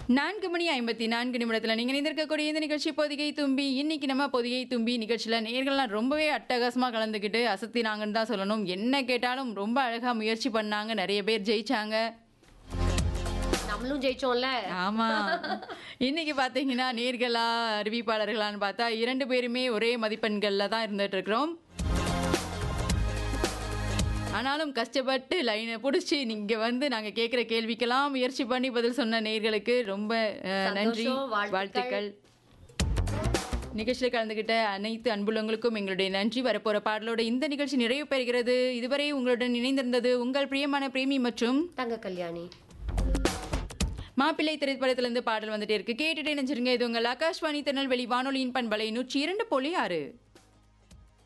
நான்கு மணி ஐம்பத்தி நான்கு நிமிடத்தில் நீங்கள் இணைந்திருக்கக்கூடிய இந்த நிகழ்ச்சி பொதிகை தும்பி இன்னைக்கு நம்ம பொதிகை தும்பி நிகழ்ச்சியில் நேர்கள்லாம் ரொம்பவே அட்டகாசமாக கலந்துக்கிட்டு அசத்தினாங்கன்னு தான் சொல்லணும் என்ன கேட்டாலும் ரொம்ப அழகாக முயற்சி பண்ணாங்க நிறைய பேர் ஜெயிச்சாங்க நம்மளும் ஜெயிச்சோம்ல ஆமா இன்னைக்கு பாத்தீங்கன்னா நேர்களா அறிவிப்பாளர்களான்னு பார்த்தா இரண்டு பேருமே ஒரே மதிப்பெண்கள்ல தான் இருந்துட்டு இருக்கிறோம் ஆனாலும் கஷ்டப்பட்டு லைனை பிடிச்சி நீங்க வந்து நாங்க கேட்குற கேள்விக்கெல்லாம் முயற்சி பண்ணி பதில் சொன்ன நேர்களுக்கு ரொம்ப அஹ், நன்றி சந்தோஷம், வாழ்த்துக்கள். வாழ்த்துக்கள் நிகழ்ச்சியில் கலந்துகிட்ட அனைத்து அன்புள்ளவங்களுக்கும் எங்களுடைய நன்றி வரப்போற பாடலோட இந்த நிகழ்ச்சி நிறைவு பெறுகிறது இதுவரை உங்களுடன் இணைந்திருந்தது உங்கள் பிரியமான பிரேமி மற்றும் தங்க கல்யாணி மாப்பிள்ளை திரைப்படத்திலிருந்து பாடல் வந்துட்டே இருக்கு கேட்டுட்டே நினைச்சிருங்க இது உங்கள் ஆகாஷ்வாணி திருநெல்வேலி வானொலியின் பண்பலை நூற்றி இரண்டு புள்ளி ஆறு